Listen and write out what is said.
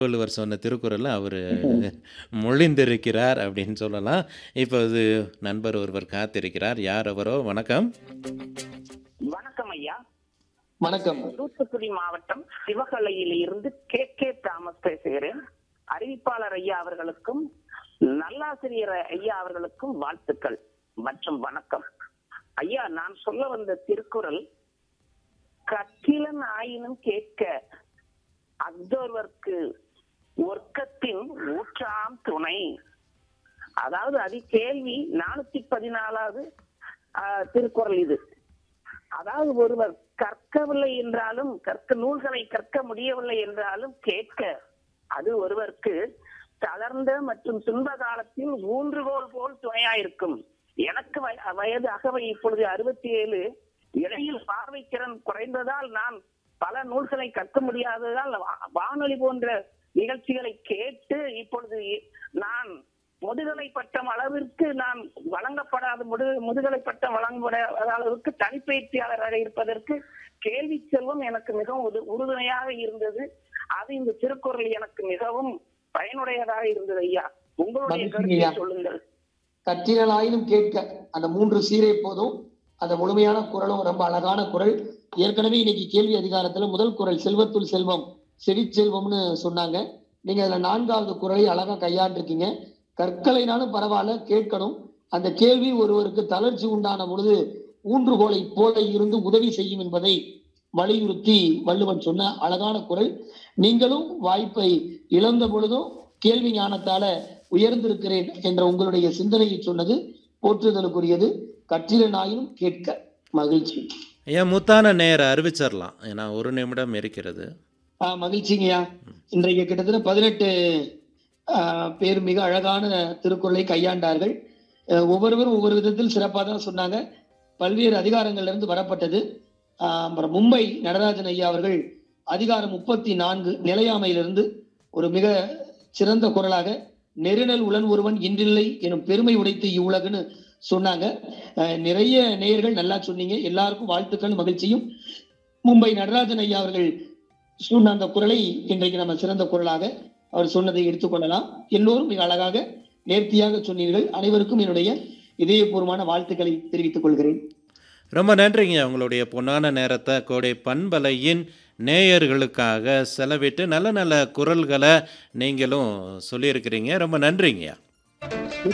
திருவள்ளுவர் சொன்ன திருக்குறளை அவர் மொழிந்திருக்கிறார் அப்படின்னு சொல்லலாம் இப்போது நண்பர் ஒருவர் காத்திருக்கிறார் யார் அவரோ வணக்கம் வணக்கம் ஐயா வணக்கம் தூத்துக்குடி மாவட்டம் சிவகலையில் இருந்து கே கே தாமஸ் பேசுகிறேன் அறிவிப்பாளர் ஐயா அவர்களுக்கும் நல்லாசிரியர் ஐயா அவர்களுக்கும் வாழ்த்துக்கள் மற்றும் வணக்கம் ஐயா நான் சொல்ல வந்த திருக்குறள் கற்றிலன் ஆயினும் கேட்க அஃதொருவர்க்கு ஒர்க்கத்தின் ஊற்றாம் துணை அதாவது அது கேள்வி நானூத்தி பதினாலாவது ஆஹ், திருக்குறள் இது அதாவது ஒருவர் கற்கவில்லை என்றாலும் கற்க நூல்களை கற்க முடியவில்லை என்றாலும் கேட்க அது ஒருவருக்கு தளர்ந்த மற்றும் துன்ப காலத்தில் ஊன்றுகோல் போல் துணையாயிருக்கும் எனக்கு வய- வயது அகவை இப்பொழுது அறுபத்தி ஏழு இடையில் பார்வைத்திறன் குறைந்ததால் நான் பல நூல்களை கற்க முடியாததால் வா- வானொலி போன்ற நிகழ்ச்சிகளை கேட்டு இப்பொழுது நான் முதுகலை பட்டம் அளவிற்கு நான் வழங்கப்படாத முது முதுகலை பட்டம் வழங்கப்படாத அளவுக்கு தனிப்பயிற்சியாளராக இருப்பதற்கு கேள்வி செல்வம் எனக்கு மிகவும் உறு- உறுதுணையாக இருந்தது அது இந்த திருக்குறள் எனக்கு மிகவும் பயனுடையதாக இருந்தது ஐயா உங்களுடைய மகிழ்ச்சி கருத்தை ஐயா. சொல்லுங்கள் கற்றினலாயினும் கேட்க அந்த மூன்று சீரே போதும் அந்த முழுமையான குரலும் ரொம்ப அழகான குரல் ஏற்கனவே இன்னைக்கு கேள்வி அதிகாரத்துல முதல் குரல் செல்வத்துள் செல்வம் செவிச்செல்வம்னு சொன்னாங்க நீங்க அதுல நான்காவது குரலை அழகா கையாண்டிருக்கீங்க கற்கலைனாலும் பரவாயில்ல கேட்கணும் அந்த கேள்வி ஒருவருக்கு தளர்ச்சி உண்டான பொழுது ஊன்றுகோலை போல இருந்து உதவி செய்யும் என்பதை வலியுறுத்தி வள்ளுவன் சொன்ன அழகான குரல் நீங்களும் வாய்ப்பை இழந்த பொழுதும் கேள்வி ஞானத்தால உயர்ந்திருக்கிறேன் என்ற உங்களுடைய சிந்தனையை சொன்னது போற்றுதலுக்குரியது கற்றிலனாயினும் கேட்க மகிழ்ச்சி ஏன் முத்தான நேர அறிவிச்சிடலாம் ஏன்னா ஒரு நிமிடம் இருக்கிறது ஆ மகிழ்ச்சிங்கய்யா இன்றைக்கு கிட்டத்தட்ட பதினெட்டு பேர் மிக அழகான திருக்குறளை கையாண்டார்கள் அஹ், ஒவ்வொருவரும் ஒவ்வொரு விதத்தில் சிறப்பாக தான் சொன்னாங்க பல்வேறு அதிகாரங்கள்ல இருந்து வரப்பட்டது ஆஹ், அப்புறம் மும்பை நடராஜன் ஐயா அவர்கள் அதிகாரம் முப்பத்தி நான்கு நிலையாமையிலிருந்து ஒரு மிக சிறந்த குரலாக நெருநல் உளன் ஒருவன் இன்றில்லை எனும் பெருமை உடைத்து இவ்வுலகுன்னு சொன்னாங்க அஹ், நிறைய நேயர்கள் நல்லா சொன்னீங்க எல்லாருக்கும் வாழ்த்துக்கள் மகிழ்ச்சியும் மும்பை நடராஜன் ஐயா அவர்கள் சொன்ன அந்த குரலை இன்றைக்கு நம்ம சிறந்த குரலாக அவர் சொன்னதை எடுத்துக்கொள்ளலாம் எல்லோரும் மிக அழகாக நேர்த்தியாக சொன்னீர்கள் அனைவருக்கும் என்னுடைய இதயபூர்வமான வாழ்த்துக்களை தெரிவித்துக் கொள்கிறேன் ரொம்ப நன்றிங்க உங்களுடைய பொன்னான நேரத்தை கோடை பண்பலையின் நேயர்களுக்காக செலவிட்டு நல்ல நல்ல குரல்களை நீங்களும் சொல்லியிருக்கிறீங்க ரொம்ப நன்றிங்கய்யா